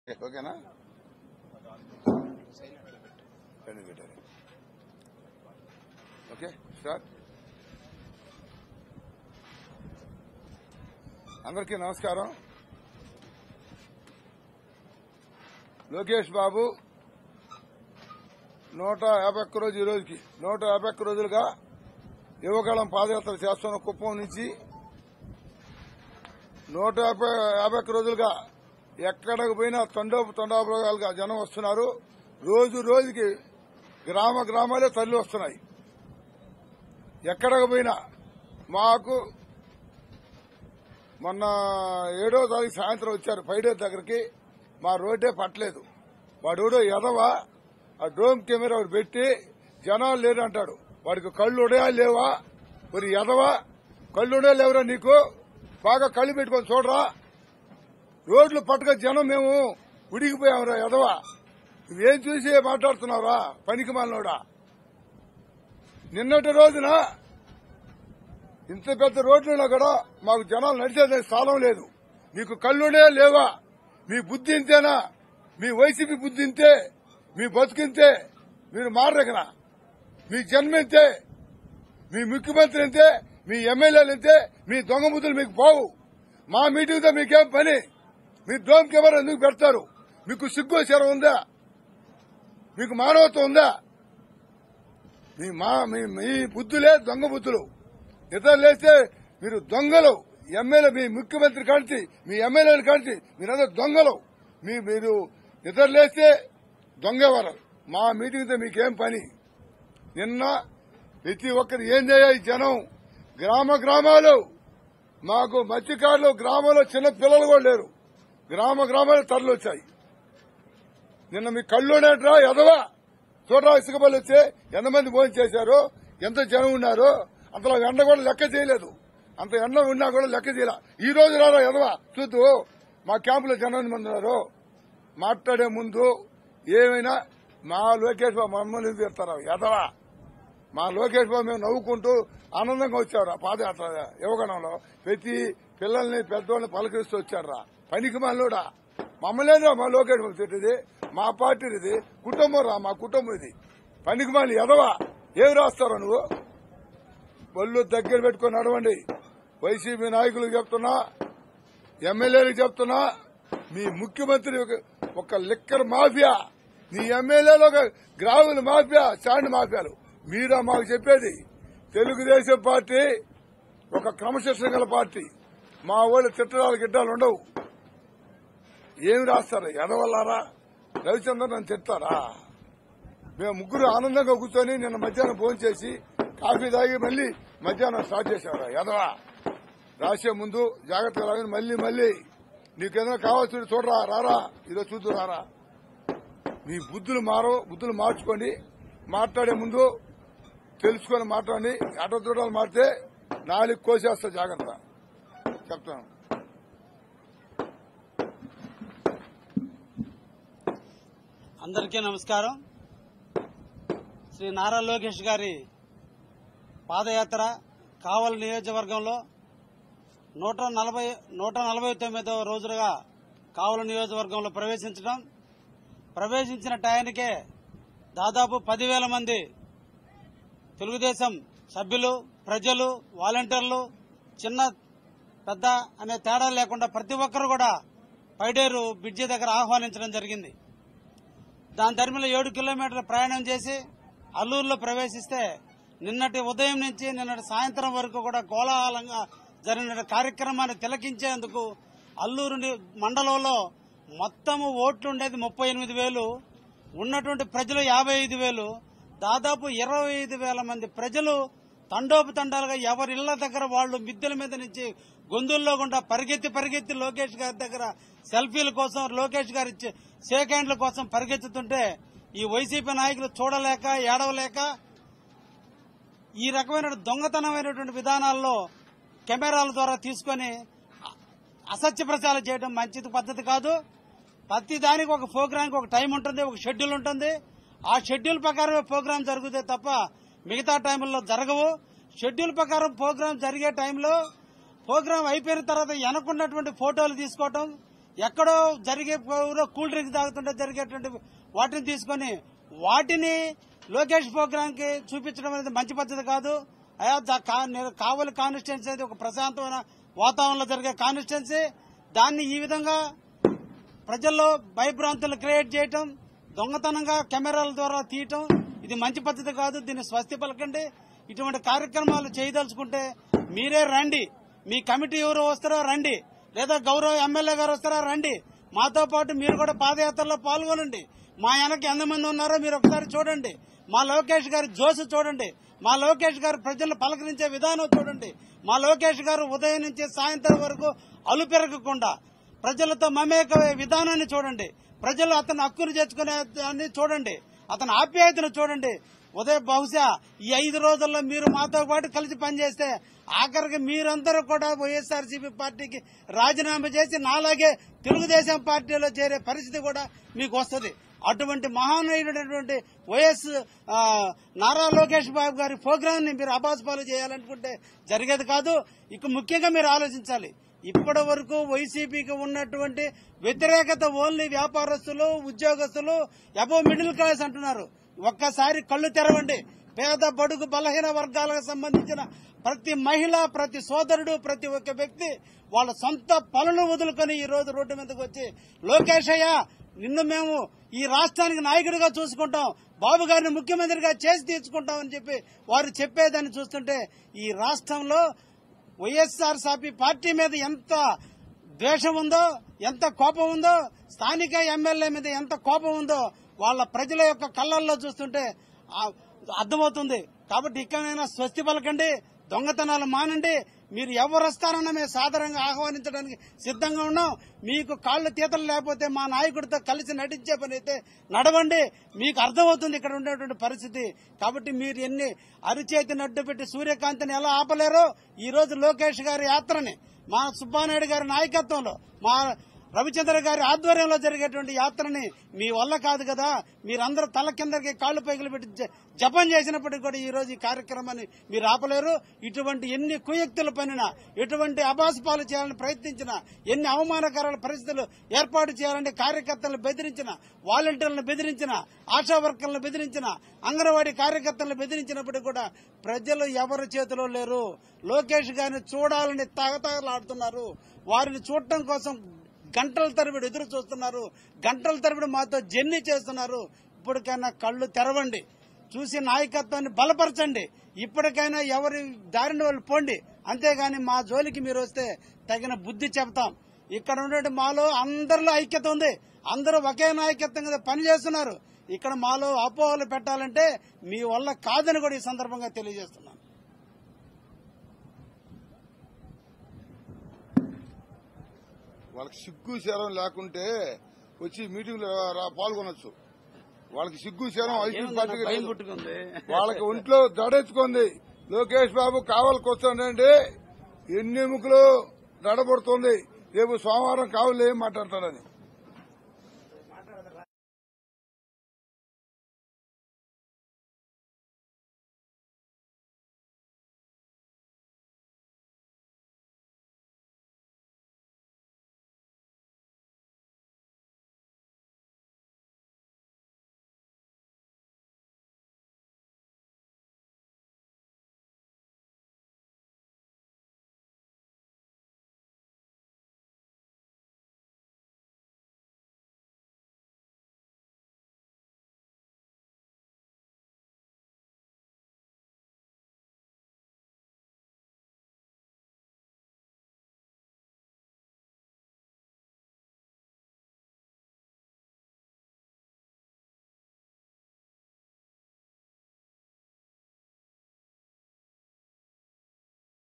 ఓకేనా రెండు పెట్టారు ఓకే స్టార్ట్ అందరికీ నమస్కారం లోకేష్ బాబు నూట యాభై ఒక్క రోజు ఈ రోజుకి నూట యాభై ఒక్క రోజులుగా యువగళం పాదయాత్ర చేస్తున్న కుప్పం నుంచి నూట యాభై యాభై ఒక్క రోజులుగా ఎక్కడికి పోయినా తండోపు తండోపులుగా జనం వస్తున్నారు రోజు రోజుకి గ్రామ గ్రామాలే తల్లి వస్తున్నాయి ఎక్కడికి పోయినా మాకు మొన్న ఏడో తారీఖు సాయంత్రం వచ్చారు ఫైడే దగ్గరికి మా రోడ్డే పట్టలేదు వాడు ఎదవ ఆ డ్రోన్ కెమెరా ఒకటి పెట్టి జనాలు లేరు అంటాడు వాడికి కళ్ళు ఉడయా లేవా మరి ఎదవా కళ్ళు ఉడయా లేవరా నీకు బాగా కళ్ళు పెట్టుకొని చూడరా రోడ్లు పట్టుక జనం మేము ఉడికిపోయాంరా ఎదవా నువ్వేం చూసి మాట్లాడుతున్నావురా పనికి మాలినోడా నిన్నటి రోజున ఇంత పెద్ద రోడ్లలో కూడా మాకు జనాలు నడిచేది స్థానం లేదు మీకు కళ్ళునే లేవా మీ బుద్ధి ఇంతేనా మీ వైసీపీ బుద్ధి ఇంతే మీ బతుకింతే మీరు మారగనా మీ జన్మ ఇంతే మీ ముఖ్యమంత్రి ఇంతే మీ ఎమ్మెల్యేలు ఇంతే మీ దొంగ బుద్ధులు మీకు పోవు మా మీటింగ్తో మీకేం పని మీ డోమ్ కెమెరా ఎందుకు పెడతారు మీకు సిగ్గు శరం ఉందా మీకు మానవత్వం ఉందా మీ మా మీ మీ బుద్ధులే దొంగ బుద్ధులు నిద్ర లేస్తే మీరు దొంగలు ఎమ్మెల్యే మీ ముఖ్యమంత్రి కాంచి మీ ఎమ్మెల్యేలు కాంచి మీరందరూ దొంగలు మీ మీరు నిద్ర లేస్తే దొంగేవారు మా మీటింగ్తో మీకేం పని నిన్న ప్రతి ఒక్కరు ఏం చేయాలి ఈ జనం గ్రామ గ్రామాలు మాకు మత్స్యకారులు గ్రామంలో చిన్న పిల్లలు కూడా లేరు గ్రామ గ్రామాలు తరలి వచ్చాయి నిన్న మీ కళ్ళునేట్రా ఎదవా చూడరా ఇసుకబల్లి వచ్చి ఎంతమంది భోజనం చేశారు ఎంత జనం ఉన్నారు అంతలో ఎండ కూడా లెక్క చేయలేదు అంత ఎండ ఉన్నా కూడా లెక్క చేయలే ఈ రోజు రారా ఎదవా చూద్దు మా క్యాంపులో జనం మంది ఉన్నారు మాట్లాడే ముందు ఏమైనా మా లోకేష్ బాబు మమ్మల్ని తీస్తారా ఎదవా మా లోకేష్ బాబు మేము నవ్వుకుంటూ ఆనందంగా వచ్చారు పాదయాత్ర యువగణంలో ప్రతి పిల్లల్ని పెద్దోళ్ళని పలకరిస్తూ వచ్చారా పనికి మాలోడా మమ్మల్ని మా లోకేష్ బాబు తిట్టేది మా పార్టీ ఇది కుటుంబం రా మా కుటుంబం ఇది పనికి మాలి ఎదవా ఏమి రాస్తారో నువ్వు ఒళ్ళు దగ్గర పెట్టుకొని నడవండి వైసీపీ నాయకులకు చెప్తున్నా ఎమ్మెల్యేలకు చెప్తున్నా మీ ముఖ్యమంత్రి ఒక- ఒక లిక్కర్ మాఫియా నీ ఎమ్మెల్యేలో ఒక గ్రాముల మాఫియా శాండ్ మాఫియాలు మీరా మాకు చెప్పేది తెలుగుదేశం పార్టీ ఒక క్రమశిక్షణ గల పార్టీ మా వాళ్ళు తిట్టడాలు గిట్టాలు ఉండవు ఏమి రాస్తారు ఎదవల్లారా రవిచంద్రన్ నన్ను తిట్టారా మేము ముగ్గురు ఆనందంగా కూర్చొని నిన్న మధ్యాహ్నం భోజనం చేసి కాఫీ తాగి మళ్ళీ మధ్యాహ్నం స్టార్ట్ చేశారా ఎదవా రాసే ముందు జాగ్రత్తగా రాగానే మళ్ళీ మళ్ళీ నీకేదైనా కావాల్సి చూడరా రారా ఇదో చూద్దు రారా మీ బుద్ధులు మారవు బుద్ధులు మార్చుకోండి మాట్లాడే ముందు తెలుసుకొని మాట్లాడి అట చూడాలి మారితే నాలుగు కోసేస్తా జాగ్రత్త చెప్తాను అందరికీ నమస్కారం శ్రీ నారా లోకేష్ గారి పాదయాత్ర కావలి నియోజకవర్గంలో నూట నలభై నూట నలభై తొమ్మిదవ రోజులుగా కావలి నియోజకవర్గంలో ప్రవేశించడం ప్రవేశించిన టయానికే దాదాపు పదివేల మంది తెలుగుదేశం సభ్యులు ప్రజలు వాలంటీర్లు చిన్న పెద్ద అనే తేడా లేకుండా ప్రతి ఒక్కరు కూడా పైడేరు బ్రిడ్జి దగ్గర ఆహ్వానించడం జరిగింది దాని తరిమిలో ఏడు కిలోమీటర్ల ప్రయాణం చేసి అల్లూరులో ప్రవేశిస్తే నిన్నటి ఉదయం నుంచి నిన్నటి సాయంత్రం వరకు కూడా కోలాహలంగా జరిగిన కార్యక్రమాన్ని తిలకించేందుకు అల్లూరు ని- మండలంలో మొత్తము ఓట్లు ఉండేది ముప్పై ఎనిమిది వేలు ఉన్నటువంటి ప్రజలు యాభై ఐదు వేలు దాదాపు ఇరవై ఐదు వేల మంది ప్రజలు తండోపు తండాలుగా ఎవరి ఇళ్ల దగ్గర వాళ్ళు మిద్దెల మీద నుంచి గొంతుల్లో గుండా పరిగెత్తి పరిగెత్తి లోకేష్ గారి దగ్గర సెల్ఫీల కోసం లోకేష్ గారి ఇచ్చే షేక్ హ్యాండ్ల కోసం పరిగెత్తుతుంటే ఈ వైసీపీ నాయకులు చూడలేక ఏడవలేక ఈ రకమైన దొంగతనమైనటువంటి విధానాల్లో కెమెరాల ద్వారా తీసుకొని అ- అసత్య ప్రచారం చేయడం మంచిది పద్ధతి కాదు ప్రతి దానికి ఒక ప్రోగ్రాంకి ఒక టైం ఉంటుంది ఒక షెడ్యూల్ ఉంటుంది ఆ షెడ్యూల్ ప్రకారమే ప్రోగ్రాం జరుగుతాయి తప్ప మిగతా టైంలో జరగవు షెడ్యూల్ ప్రకారం ప్రోగ్రాం జరిగే టైంలో ప్రోగ్రాం అయిపోయిన తర్వాత వెనకున్నటువంటి ఫోటోలు తీసుకోవటం ఎక్కడో జరిగే ఊరో కూల్ డ్రింక్ తాగుతుంటే జరిగేటువంటి వాటిని తీసుకొని వాటిని లోకేష్ ప్రోగ్రామ్ కి చూపించడం అనేది మంచి పద్ధతి కాదు అయా దా- కా- నేను కావలి కాన్స్టిట్యున్సీ అనేది ఒక ప్రశాంతమైన వాతావరణంలో జరిగే కాన్స్టిట్యున్సీ దాన్ని ఈ విధంగా ప్రజల్లో భయభ్రాంతులు క్రియేట్ చేయటం దొంగతనంగా కెమెరాల ద్వారా తీయటం ఇది మంచి పద్ధతి కాదు దీన్ని స్వస్తి పలకండి ఇటువంటి కార్యక్రమాలు చేయదలుచుకుంటే మీరే రండి మీ కమిటీ ఎవరు వస్తారో రండి లేదా గౌరవ ఎమ్మెల్యే గారు వస్తారో రండి మాతో పాటు మీరు కూడా పాదయాత్రలో పాల్గొనండి మా వెనక ఎంతమంది ఉన్నారో మీరు ఒకసారి చూడండి మా లోకేష్ గారి జోసు చూడండి మా లోకేష్ గారు ప్రజలను పలకరించే విధానం చూడండి మా లోకేష్ గారు ఉదయం నుంచి సాయంత్రం వరకు అలుపెరగకుండా ప్రజలతో మమేకమయ్యే విధానాన్ని చూడండి ప్రజలు అతను హక్కును చేర్చుకునే దాన్ని చూడండి అతని ఆప్యాయతను చూడండి ఉదయం బహుశా ఈ ఐదు రోజుల్లో మీరు మాతో పాటు కలిసి పనిచేస్తే ఆఖరికి మీరందరూ కూడా వైఎస్ఆర్సీపీ పార్టీకి రాజీనామా చేసి నాలాగే తెలుగుదేశం పార్టీలో చేరే పరిస్థితి కూడా మీకు వస్తుంది అటువంటి మహానీయుడైనటువంటి వైఎస్ ఆ, నారా లోకేష్ బాబు గారి ప్రోగ్రామ్ ని మీరు అబాస్పాలు చేయాలనుకుంటే జరిగేది కాదు ఇక ముఖ్యంగా మీరు ఆలోచించాలి ఇప్పటి వరకు వైసీపీకి ఉన్నటువంటి వ్యతిరేకత ఓన్లీ వ్యాపారస్తులు ఉద్యోగస్తులు అబో మిడిల్ క్లాస్ అంటున్నారు ఒక్కసారి కళ్ళు తెరవండి పేద బడుగు బలహీన వర్గాలకు సంబంధించిన ప్రతి మహిళ ప్రతి సోదరుడు ప్రతి ఒక్క వ్యక్తి వాళ్ళ సొంత పనులు వదులుకొని ఈ రోజు రోడ్డు మీదకి వచ్చి లోకేష్ అయ్య నిన్ను మేము ఈ రాష్ట్రానికి నాయకుడిగా చూసుకుంటాం బాబు గారిని ముఖ్యమంత్రిగా చేసి తీర్చుకుంటాం అని చెప్పి వారు చెప్పేదాన్ని చూస్తుంటే ఈ రాష్ట్రంలో వైఎస్ఆర్ సాపి పార్టీ మీద ఎంత ద్వేషం ఉందో ఎంత కోపం ఉందో స్థానిక ఎమ్మెల్యే మీద ఎంత కోపం ఉందో వాళ్ళ ప్రజల యొక్క కళ్ళల్లో చూస్తుంటే ఆ, అర్థమవుతుంది కాబట్టి ఇక్కడైనా స్వస్తి పలకండి దొంగతనాలు మానండి మీరు ఎవరు వస్తారన్నా మేము సాధారణంగా ఆహ్వానించడానికి సిద్ధంగా ఉన్నాం మీకు కాళ్ళు తీతలు లేకపోతే మా నాయకుడితో కలిసి నటించే పని అయితే నడవండి మీకు అర్థమవుతుంది ఇక్కడ ఉండేటువంటి పరిస్థితి కాబట్టి మీరు ఎన్ని అరిచేతిని అడ్డు పెట్టి సూర్యకాంతిని ఎలా ఆపలేరో ఈ రోజు లోకేష్ గారి యాత్రని మా సుబ్బానాయుడు గారి నాయకత్వంలో మా రవిచంద్ర గారి ఆధ్వర్యంలో జరిగేటువంటి యాత్రని మీ వల్ల కాదు కదా మీరందరూ తల కిందకి కాళ్ళు పైకలు పెట్టి జ- జపం చేసినప్పటికీ కూడా ఈ రోజు ఈ కార్యక్రమాన్ని మీరు ఆపలేరు ఇటువంటి ఎన్ని కుయుక్తులు పనినా ఎటువంటి అబాసపాలు చేయాలని ప్రయత్నించినా ఎన్ని అవమానకరాల పరిస్థితులు ఏర్పాటు చేయాలని కార్యకర్తలను బెదిరించిన వాలంటీర్లను బెదిరించిన ఆశా వర్కర్లను బెదిరించిన అంగన్వాడీ కార్యకర్తలను బెదిరించినప్పటికీ కూడా ప్రజలు ఎవరి చేతిలో లేరు లోకేష్ గారిని చూడాలని తగతగలాడుతున్నారు వారిని చూడటం కోసం గంటల తరబడి ఎదురు చూస్తున్నారు గంటల తరబడి మాతో జర్నీ చేస్తున్నారు ఇప్పటికైనా కళ్ళు తెరవండి చూసి నాయకత్వాన్ని బలపరచండి ఇప్పటికైనా ఎవరి దారిని వాళ్ళు పోండి అంతేగాని మా జోలికి మీరు వస్తే తగిన బుద్ధి చెప్తాం ఇక్కడ ఉన్నటువంటి మాలో అందరిలో ఐక్యత ఉంది అందరూ ఒకే నాయకత్వం మీద పనిచేస్తున్నారు ఇక్కడ మాలో అపోహలు పెట్టాలంటే మీ వల్ల కాదని కూడా ఈ సందర్భంగా తెలియజేస్తున్నాను వాళ్ళకి సిగ్గు శరం లేకుంటే వచ్చి మీటింగ్ పాల్గొనొచ్చు వాళ్ళకి సిగ్గు శరం ఐటీ ఏముందన్న పార్టీకి భయం లేదు. పుట్టుకుంది వాళ్ళకి ఒంట్లో దడెత్తుకుంది లోకేష్ బాబు కావాలకొస్తానండి ఎన్ని ఎముకలు దడబడుతుంది రేపు సోమవారం కావాలి ఏం మాట్లాడతాడని